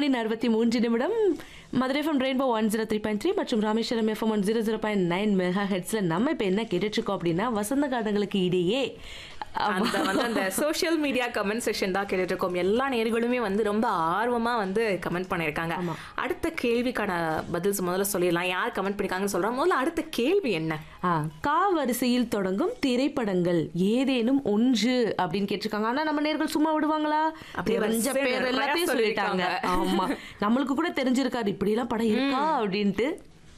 மணி அறுபத்தி மூன்று நிமிடம் Madurai FM Rainbow one zero three point three மற்றும் Rameswaram FM one zero zero point nine mega ஹெட்ஸில் நம்ம இப்போ என்ன கேட்டுட்ருக்கோம் அப்படின்னா வசந்த காலங்களுக்கு இடையே அந்த வந்து அந்த சோஷியல் மீடியா கமெண்ட் செக்ஷன் தான் கேட்டுட்டு இருக்கோம் எல்லா நேர்களுமே வந்து ரொம்ப ஆர்வமா வந்து கமெண்ட் பண்ணியிருக்காங்க அடுத்த கேள்விக்கான பதில் முதல்ல சொல்லிடலாம் யார் கமெண்ட் பண்ணிருக்காங்கன்னு சொல்றோம் முதல்ல அடுத்த கேள்வி என்ன ஆ, கா வரிசையில் தொடங்கும் திரைப்படங்கள் ஏதேனும் ஒன்று அப்படின்னு கேட்டிருக்காங்க ஆனா நம்ம நேர்கள் சும்மா விடுவாங்களா அப்படி தெரிஞ்ச வரிசை பேர் நிறைய எல்லாத்தையும் சொல்லிட்டாங்க சொல்லியிருக்காங்க. ஆமா நம்மளுக்கு கூட தெரிஞ்சிருக்காது இப்படி எல்லாம் படம் இருக்கா அப்படின்ட்டு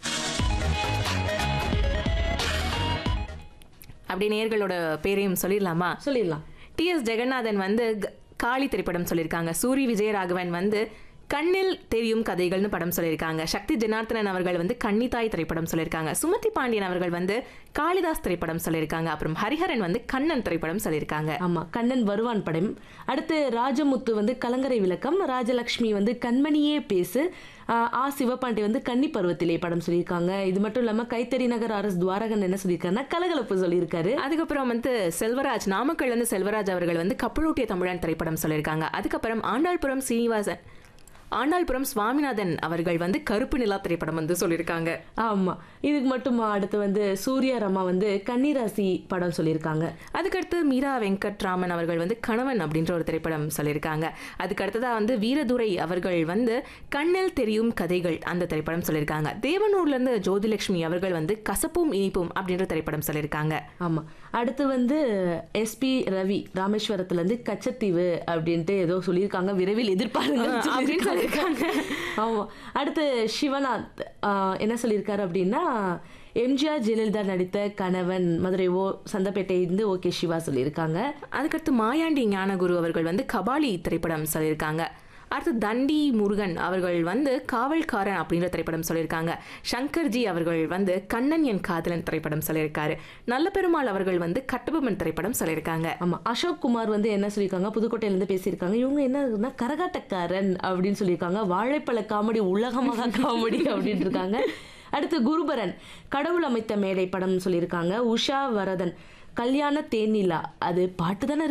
அப்படி நேர்களோட பேரையும் சொல்லிடலாமா சொல்லிடலாம் டி எஸ் ஜெகநாதன் வந்து க- காளி திரைப்படம் சொல்லியிருக்காங்க சூரி விஜயராகவன் வந்து கண்ணில் தெரியும் கதைகள்னு படம் சொல்லியிருக்காங்க சக்தி ஜனார்த்தனன் அவர்கள் வந்து கன்னித்தாய் திரைப்படம் சொல்லியிருக்காங்க சுமதி பாண்டியன் அவர்கள் வந்து காளிதாஸ் திரைப்படம் சொல்லியிருக்காங்க அப்புறம் ஹரிஹரன் வந்து கண்ணன் திரைப்படம் சொல்லியிருக்காங்க ஆமா கண்ணன் வருவான் படம் அடுத்து ராஜமுத்து வந்து கலங்கரை விளக்கம் ராஜலக்ஷ்மி வந்து கண்மணியே பேசு ஆஹ் ஆ சிவபாண்டி வந்து கன்னி பருவத்திலே படம் சொல்லியிருக்காங்க இது மட்டும் இல்லாம கைத்தறி நகர் அரசு துவாரகன் என்ன சொல்லியிருக்காருன்னா கலகலப்பு சொல்லியிருக்காரு அதுக்கப்புறம் வந்து செல்வராஜ் நாமக்கல்ல இருந்து செல்வராஜ் அவர்கள் வந்து கப்பலூட்டிய தமிழன் திரைப்படம் சொல்லியிருக்காங்க அதுக்கப்புறம் ஆண்டாள்புரம் சீனிவாசன் ஆண்டாள்புரம் சுவாமிநாதன் அவர்கள் வந்து கருப்பு நிலா திரைப்படம் வந்து சொல்லியிருக்காங்க ஆமா இதுக்கு மட்டுமா அடுத்து வந்து சூர்யா ரமா வந்து கன்னிராசி படம் சொல்லியிருக்காங்க அதுக்கடுத்து மீரா வெங்கட்ராமன் அவர்கள் வந்து கணவன் அப்படின்ற ஒரு திரைப்படம் சொல்லியிருக்காங்க அதுக்கு அடுத்ததா வந்து வீரதுரை அவர்கள் வந்து கண்ணில் தெரியும் கதைகள் அந்த திரைப்படம் சொல்லியிருக்காங்க தேவனூர்ல இருந்து ஜோதிலட்சுமி அவர்கள் வந்து கசப்பும் இனிப்பும் அப்படின்ற திரைப்படம் சொல்லியிருக்காங்க ஆமா அடுத்து வந்து எஸ்பி ரவி ராமேஸ்வரத்துல இருந்து கச்சத்தீவு அப்படின்ட்டு ஏதோ சொல்லியிருக்காங்க விரைவில் எதிர்பாருங்க அப்படின்னு சொல்லியிருக்காங்க ஆமா அடுத்து சிவநாத் ஆஹ், என்ன சொல்லியிருக்காரு அப்படின்னா எம்ஜிஆர் ஜெயலலிதா நடித்த கணவன் மதுரை ஓ சந்தப்பேட்டை இருந்து ஓகே சிவா சொல்லியிருக்காங்க அதுக்கடுத்து மாயாண்டி ஞானகுரு அவர்கள் வந்து கபாலி திரைப்படம் சொல்லியிருக்காங்க அடுத்து தண்டி முருகன் அவர்கள் வந்து காவல்காரன் அப்படின்ற திரைப்படம் சொல்லியிருக்காங்க சங்கர்ஜி அவர்கள் வந்து கண்ணன் என் காதலன் திரைப்படம் சொல்லியிருக்காரு நல்ல பெருமாள் அவர்கள் வந்து கட்டபொம்மன் திரைப்படம் சொல்லியிருக்காங்க ஆமா அசோக் குமார் வந்து என்ன சொல்லியிருக்காங்க புதுக்கோட்டையில இருந்து பேசியிருக்காங்க இவங்க என்ன கரகாட்டக்காரன் அப்படின்னு சொல்லியிருக்காங்க வாழைப்பழ காமெடி உலகமாக காமெடி அப்படின்னு இருக்காங்க அடுத்து குருபரன் கடவுள் அமைத்த மேடை படம் சொல்லியிருக்காங்க உஷா வரதன் கல்யாண தேனிலா அது பாட்டு தானே